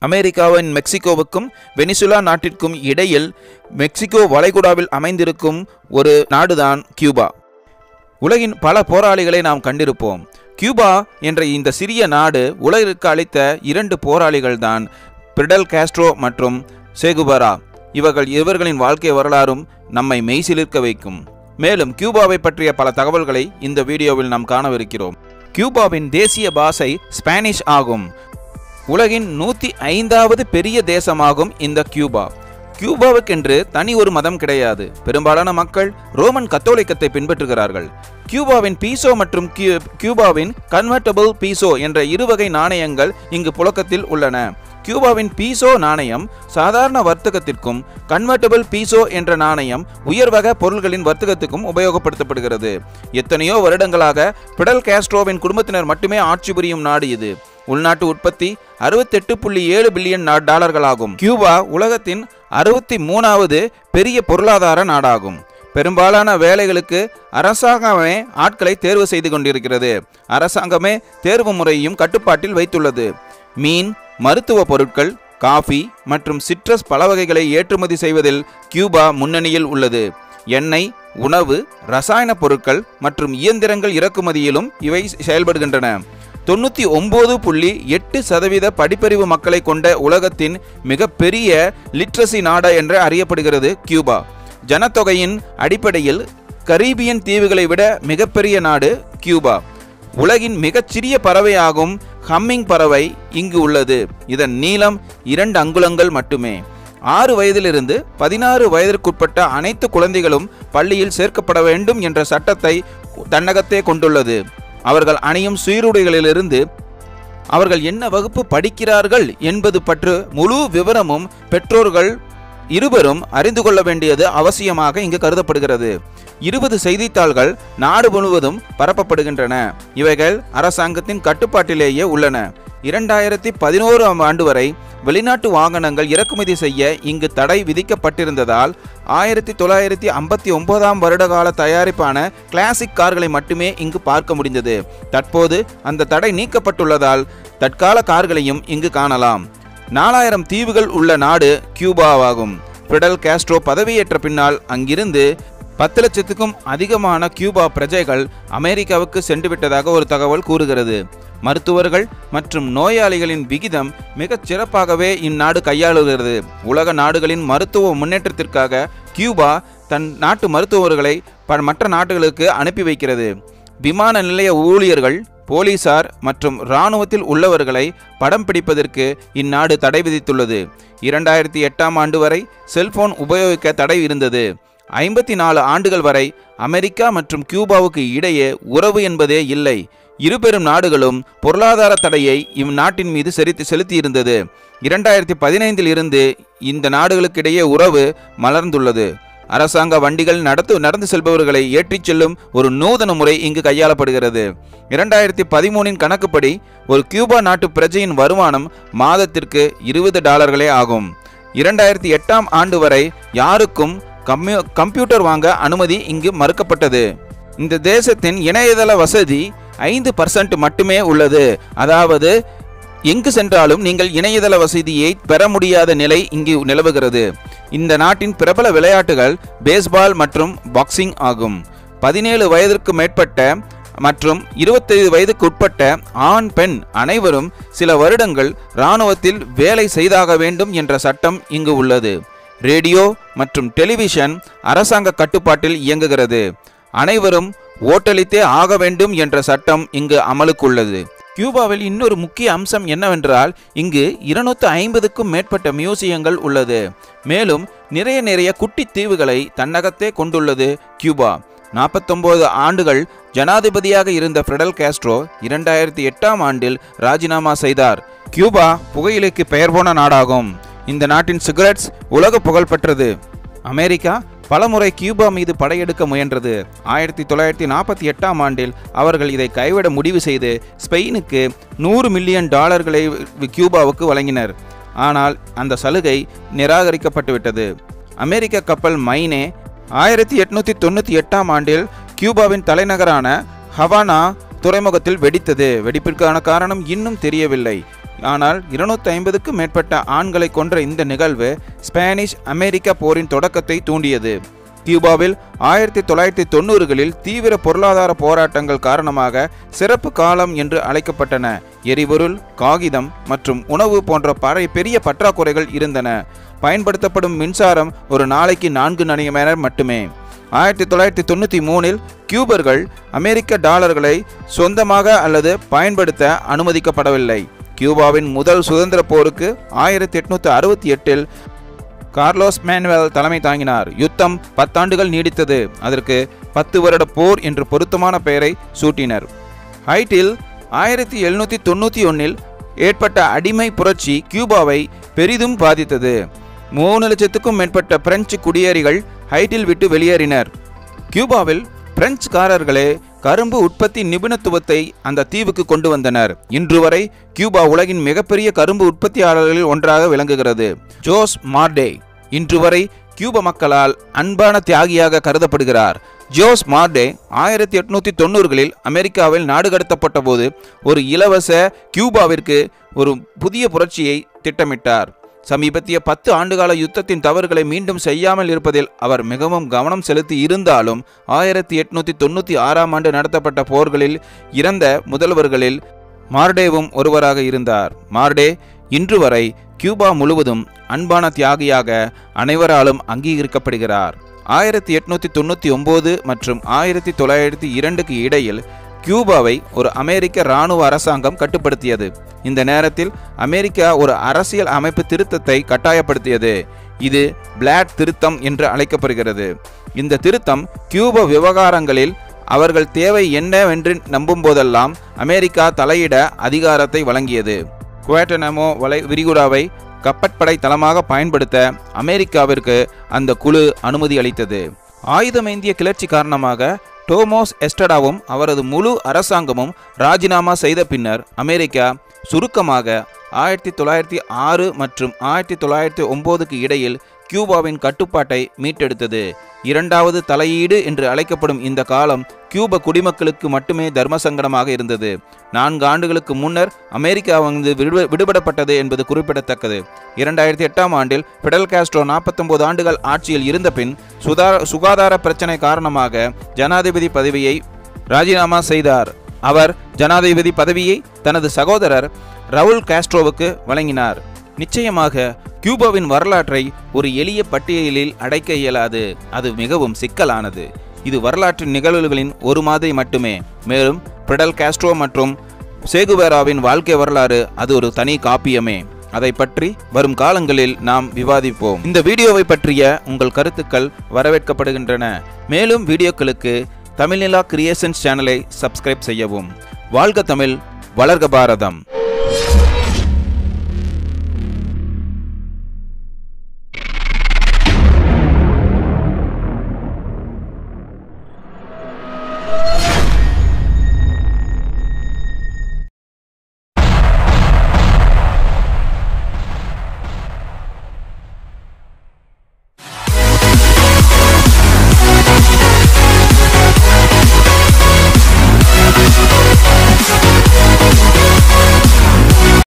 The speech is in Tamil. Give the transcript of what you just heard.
அமெரிக்காவின் மெக்சிகோவுக்கும் வெனிசுலா நாட்டிற்கும் இடையில் மெக்சிகோ வளைகுடாவில் அமைந்திருக்கும் ஒரு நாடுதான் கியூபா உலகின் பல போராளிகளை நாம் கண்டிருப்போம் கியூபா என்ற இந்த சிறிய நாடு உலகிற்கு அளித்த இரண்டு போராளிகள் தான் பிரிடல் காஸ்ட்ரோ மற்றும் சேகுபரா இவர்கள் இவர்களின் வாழ்க்கை வரலாறும் நம்மை மெய்சிலிர்க்க வைக்கும் மேலும் கியூபாவை பற்றிய பல தகவல்களை இந்த வீடியோவில் நாம் காணவிருக்கிறோம் கியூபாவின் தேசிய பாஷை ஸ்பானிஷ் ஆகும் உலகின் நூற்றி ஐந்தாவது பெரிய தேசமாகும் இந்த கியூபா கியூபாவுக்கென்று தனி ஒரு மதம் கிடையாது பெரும்பாலான மக்கள் ரோமன் கத்தோலிக்கத்தை பின்பற்றுகிறார்கள் கியூபாவின் பீசோ மற்றும் கியூ- கியூபாவின் கன்வெர்டபிள் பீசோ என்ற இருவகை நாணயங்கள் இங்கு புழக்கத்தில் உள்ளன கியூபாவின் பீசோ நாணயம் சாதாரண வர்த்தகத்திற்கும் கன்வெர்டபிள் பீசோ என்ற நாணயம் உயர்வக பொருள்களின் வர்த்தகத்துக்கும் உபயோகப்படுத்தப்படுகிறது எத்தனையோ வருடங்களாக பிடல் காஸ்ட்ரோவின் குடும்பத்தினர் மட்டுமே ஆட்சி புரியும் நாடு இது உள்நாட்டு உற்பத்தி அறுபத்தெட்டு புள்ளி ஏழு பில்லியன் நா- டாலர்களாகும் கியூபா உலகத்தின் அறுபத்தி மூணாவது பெரிய பொருளாதார நாடாகும் பெரும்பாலான வேலைகளுக்கு அரசாங்கமே ஆட்களை தேர்வு செய்து கொண்டிருக்கிறது அரசாங்கமே தேர்வு முறையையும் கட்டுப்பாட்டில் வைத்துள்ளது மீன் மருத்துவ பொருட்கள் காஃபி மற்றும் சிட்ரஸ் பல வகைகளை ஏற்றுமதி செய்வதில் கியூபா முன்னணியில் உள்ளது எண்ணெய் உணவு ரசாயன பொருட்கள் மற்றும் இயந்திரங்கள் இறக்குமதியிலும் இவை செயல்படுகின்றன தொண்ணூற்றி ஒம்பது புள்ளி எட்டு சதவீத படிப்பறிவு மக்களை கொண்ட உலகத்தின் மிகப்பெரிய லிட்ரஸி நாடு என்று அறியப்படுகிறது கியூபா ஜனத்தொகையின் அடிப்படையில் கரீபியன் தீவுகளை விட மிகப்பெரிய நாடு கியூபா உலகின் மிகச்சிறிய பறவையாகும் ஹம்மிங் பறவை இங்கு உள்ளது இதன் நீளம் இரண்டு அங்குலங்கள் மட்டுமே ஆறு வயதிலிருந்து பதினாறு வயதிற்குட்பட்ட அனைத்து குழந்தைகளும் பள்ளியில் சேர்க்கப்பட வேண்டும் என்ற சட்டத்தை தன்னகத்தே கொண்டுள்ளது அவர்கள் அணியும் சீருடைகளிலிருந்து அவர்கள் என்ன வகுப்பு படிக்கிறார்கள் என்பது பற்று முழு விவரமும் பெற்றோர்கள் இருவரும் அறிந்து கொள்ள வேண்டியது அவசியமாக இங்கு கருதப்படுகிறது இருபது செய்தித்தாள்கள் நாடு முழுவதும் பரப்பப்படுகின்றன இவைகள் அரசாங்கத்தின் கட்டுப்பாட்டிலேயே உள்ளன இரண்டாயிரத்தி பதினோராம் ஆண்டு வரை வெளிநாட்டு வாகனங்கள் இறக்குமதி செய்ய இங்கு தடை விதிக்கப்பட்டிருந்ததால் ஆயிரத்தி தொள்ளாயிரத்தி ஐம்பத்தி ஒன்பதாம் வருடகால தயாரிப்பான கிளாசிக் கார்களை மட்டுமே இங்கு பார்க்க முடிந்தது தற்போது அந்த தடை நீக்கப்பட்டுள்ளதால் தற்கால கார்களையும் இங்கு காணலாம் நாலாயிரம் தீவுகள் உள்ள நாடு கியூபாவாகும் பிடல் காஸ்ட்ரோ பதவியேற்ற பின்னால் அங்கிருந்து பத்து லட்சத்துக்கும் அதிகமான கியூபா பிரஜைகள் அமெரிக்காவுக்கு சென்று விட்டதாக ஒரு தகவல் கூறுகிறது மருத்துவர்கள் மற்றும் நோயாளிகளின் விகிதம் மிகச் சிறப்பாகவே இந்நாடு கையாளுகிறது உலக நாடுகளின் மருத்துவ முன்னேற்றத்திற்காக கியூபா தன் நாட்டு மருத்துவர்களை ப- மற்ற நாடுகளுக்கு அனுப்பி வைக்கிறது விமான நிலைய ஊழியர்கள் போலீசார் மற்றும் இராணுவத்தில் உள்ளவர்களை படம் பிடிப்பதற்கு இந்நாடு தடை விதித்துள்ளது இரண்டாயிரத்தி எட்டாம் ஆண்டு வரை செல்போன் உபயோகிக்க தடை இருந்தது ஐம்பத்தி நாலு ஆண்டுகள் வரை அமெரிக்கா மற்றும் கியூபாவுக்கு இடையே உறவு என்பதே இல்லை இருபெரும் நாடுகளும் பொருளாதார தடையை இந்நாட்டின் மீது செலுத்தி செலுத்தியிருந்தது இரண்டாயிரத்தி பதினைந்தில் இருந்து இந்த நாடுகளுக்கிடையே உறவு மலர்ந்துள்ளது அரசாங்க வண்டிகள் நடத்து நடந்து செல்பவர்களை ஏற்றிச் செல்லும் ஒரு நூதன முறை இங்கு கையாளப்படுகிறது இரண்டாயிரத்தி பதிமூணின் கணக்குப்படி ஒரு கியூபா நாட்டு பிரஜையின் வருமானம் மாதத்திற்கு இருபது டாலர்களே ஆகும் இரண்டாயிரத்தி எட்டாம் ஆண்டு வரை யாருக்கும் கம்யூ கம்ப்யூட்டர் வாங்க அனுமதி இங்கு மறுக்கப்பட்டது இந்த தேசத்தின் இணையதள வசதி ஐந்து பர்சன்ட் மட்டுமே உள்ளது அதாவது எங்கு சென்றாலும் நீங்கள் இணையதள வசதியை பெற முடியாத நிலை இங்கு நிலவுகிறது இந்த நாட்டின் பிரபல விளையாட்டுகள் பேஸ்பால் மற்றும் பாக்ஸிங் ஆகும் பதினேழு வயதிற்கு மேற்பட்ட மற்றும் இருபத்தைந்து வயதுக்கு உட்பட்ட ஆண் பெண் அனைவரும் சில வருடங்கள் இராணுவத்தில் வேலை செய்தாக வேண்டும் என்ற சட்டம் இங்கு உள்ளது ரேடியோ மற்றும் டெலிவிஷன் அரசாங்க கட்டுப்பாட்டில் இயங்குகிறது அனைவரும் ஓட்டளித்தே ஆக வேண்டும் என்ற சட்டம் இங்கு அமலுக்குள்ளது கியூபாவில் இன்னொரு முக்கிய அம்சம் என்னவென்றால் இங்கு இருநூத்து ஐம்பதுக்கும் மேற்பட்ட மியூசியங்கள் உள்ளது மேலும் நிறைய நிறைய குட்டி தீவுகளை தன்னகத்தே கொண்டுள்ளது கியூபா நாற்பத்தொன்பது ஆண்டுகள் ஜனாதிபதியாக இருந்த ஃபிடல் காஸ்ட்ரோ இரண்டாயிரத்தி எட்டாம் ஆண்டில் ராஜினாமா செய்தார் கியூபா புகையிலைக்கு பெயர் போன நாடாகும் இந்த நாட்டின் சிகரெட்ஸ் உலக புகழ்பெற்றது அமெரிக்கா பலமுறை கியூபா மீது படையெடுக்க முயன்றது ஆயிரத்தி தொள்ளாயிரத்தி நாற்பத்தி எட்டாம் ஆண்டில் அவர்கள் இதை கைவிட முடிவு செய்து ஸ்பெயினுக்கு நூறு மில்லியன் டாலர்களை கியூபாவுக்கு வழங்கினர் ஆனால் அந்த சலுகை நிராகரிக்கப்பட்டுவிட்டது அமெரிக்க கப்பல் மைனே ஆயிரத்தி எட்நூத்தி தொண்ணூற்றி எட்டாம் ஆண்டில் கியூபாவின் தலைநகரான ஹவானா துறைமுகத்தில் வெடித்தது வெடிப்பிற்கான காரணம் இன்னும் தெரியவில்லை ஆனால் இருநூத்தி ஐம்பதுக்கும் மேற்பட்ட ஆண்களை கொன்ற இந்த நிகழ்வு ஸ்பானிஷ் அமெரிக்க போரின் தொடக்கத்தை தூண்டியது கியூபாவில் ஆயிரத்தி தொள்ளாயிரத்தி தொண்ணூறுகளில் தீவிர பொருளாதார போராட்டங்கள் காரணமாக சிறப்பு காலம் என்று அழைக்கப்பட்டன எரிபொருள் காகிதம் மற்றும் உணவு போன்ற பறை பெரிய பற்றாக்குறைகள் இருந்தன பயன்படுத்தப்படும் மின்சாரம் ஒரு நாளைக்கு நான்கு மணி நேரம் மட்டுமே ஆயிரத்தி தொள்ளாயிரத்தி தொண்ணூற்றி மூணில் கியூபர்கள் அமெரிக்க டாலர்களை சொந்தமாக அல்லது பயன்படுத்த அனுமதிக்கப்படவில்லை கியூபாவின் முதல் சுதந்திர போருக்கு ஆயிரத்தி எட்நூத்தி அறுபத்தி எட்டில் கார்லோஸ் மேனுவல் தலைமை தாங்கினார் யுத்தம் பத்தாண்டுகள் நீடித்தது அதற்கு பத்து வருட போர் என்று பொருத்தமான பெயரை சூட்டினர் ஹைட்டில் ஆயிரத்தி எழுநூற்றி தொண்ணூற்றி ஒன்றில் ஏற்பட்ட அடிமை புரட்சி கியூபாவை பெரிதும் பாதித்தது மூணு லட்சத்துக்கும் மேற்பட்ட பிரெஞ்சு குடியேறிகள் ஹைட்டில் விட்டு வெளியேறினர் கியூபாவில் பிரெஞ்சுக்காரர்களே கரும்பு உற்பத்தி நிபுணத்துவத்தை அந்த தீவுக்கு கொண்டு வந்தனர் இன்று வரை கியூபா உலகின் மிகப்பெரிய கரும்பு உற்பத்தியாளர்களில் ஒன்றாக விளங்குகிறது ஜோஸ் மார்டே இன்று வரை கியூப மக்களால் அன்பான தியாகியாக கருதப்படுகிறார் ஜோஸ் மார்டே ஆயிரத்தி எட்நூத்தி தொண்ணூறுகளில் அமெரிக்காவில் நாடு கடத்தப்பட்ட போது ஒரு இலவச கியூபாவிற்கு ஒரு புதிய புரட்சியை திட்டமிட்டார் சமீபத்திய பத்து ஆண்டுகால யுத்தத்தின் தவறுகளை மீண்டும் செய்யாமல் இருப்பதில் அவர் மிகவும் கவனம் செலுத்தி இருந்தாலும் ஆயிரத்தி எட்நூத்தி தொண்ணூற்றி ஆறாம் ஆண்டு நடத்தப்பட்ட போர்களில் இறந்த முதல்வர்களில் மார்டேவும் ஒருவராக இருந்தார் மார்டே இன்று வரை கியூபா முழுவதும் அன்பான தியாகியாக அனைவராலும் அங்கீகரிக்கப்படுகிறார் ஆயிரத்தி எட்நூத்தி தொண்ணூற்றி ஒன்பது மற்றும் ஆயிரத்தி தொள்ளாயிரத்தி இரண்டுக்கு இடையில் கியூபாவை ஒரு அமெரிக்க இராணுவ அரசாங்கம் கட்டுப்படுத்தியது இந்த நேரத்தில் அமெரிக்கா ஒரு அரசியல் அமைப்பு திருத்தத்தை கட்டாயப்படுத்தியது இது பிளாட் திருத்தம் என்று அழைக்கப்படுகிறது இந்த திருத்தம் கியூப விவகாரங்களில் அவர்கள் தேவை என்னவென்று நம்பும் போதெல்லாம் அமெரிக்கா தலையிட அதிகாரத்தை வழங்கியது குவாட்டனமோ வலை விரிகுடாவை கப்பற்படை தளமாக பயன்படுத்த அமெரிக்காவிற்கு அந்த குழு அனுமதி அளித்தது ஆயுதமேந்திய கிளர்ச்சி காரணமாக டோமோஸ் எஸ்டடாவும் அவரது முழு அரசாங்கமும் ராஜினாமா செய்த பின்னர் அமெரிக்கா சுருக்கமாக ஆயிரத்தி தொள்ளாயிரத்தி ஆறு மற்றும் ஆயிரத்தி தொள்ளாயிரத்தி ஒம்போதுக்கு இடையில் கியூபாவின் கட்டுப்பாட்டை மீட்டெடுத்தது இரண்டாவது தலையீடு என்று அழைக்கப்படும் இந்த காலம் கியூப குடிமக்களுக்கு மட்டுமே தர்ம சங்கடமாக இருந்தது நான்கு ஆண்டுகளுக்கு முன்னர் அமெரிக்கா வந்து விடுப விடுபடப்பட்டது என்பது குறிப்பிடத்தக்கது இரண்டாயிரத்தி எட்டாம் ஆண்டில் பிடல் காஸ்ட்ரோ நாற்பத்தொன்பது ஆண்டுகள் ஆட்சியில் இருந்த பின் சுதா சுகாதார பிரச்சனை காரணமாக ஜனாதிபதி பதவியை ராஜினாமா செய்தார் அவர் ஜனாதிபதி பதவியை தனது சகோதரர் ரவுல் காஸ்ட்ரோவுக்கு வழங்கினார் நிச்சயமாக கியூபாவின் வரலாற்றை ஒரு எளிய பட்டியலில் அடைக்க இயலாது அது மிகவும் சிக்கலானது இது வரலாற்று நிகழ்வுகளின் ஒரு மாதிரி மட்டுமே மேலும் பிடல் காஸ்ட்ரோ மற்றும் சேகுவேராவின் வாழ்க்கை வரலாறு அது ஒரு தனி காப்பியமே அதை பற்றி வரும் காலங்களில் நாம் விவாதிப்போம் இந்த வீடியோவை பற்றிய உங்கள் கருத்துக்கள் வரவேற்கப்படுகின்றன மேலும் வீடியோக்களுக்கு தமிழ்நிலா கிரியேஷன்ஸ் சேனலை சப்ஸ்கிரைப் செய்யவும் வாழ்க தமிழ் வளர்க பாரதம்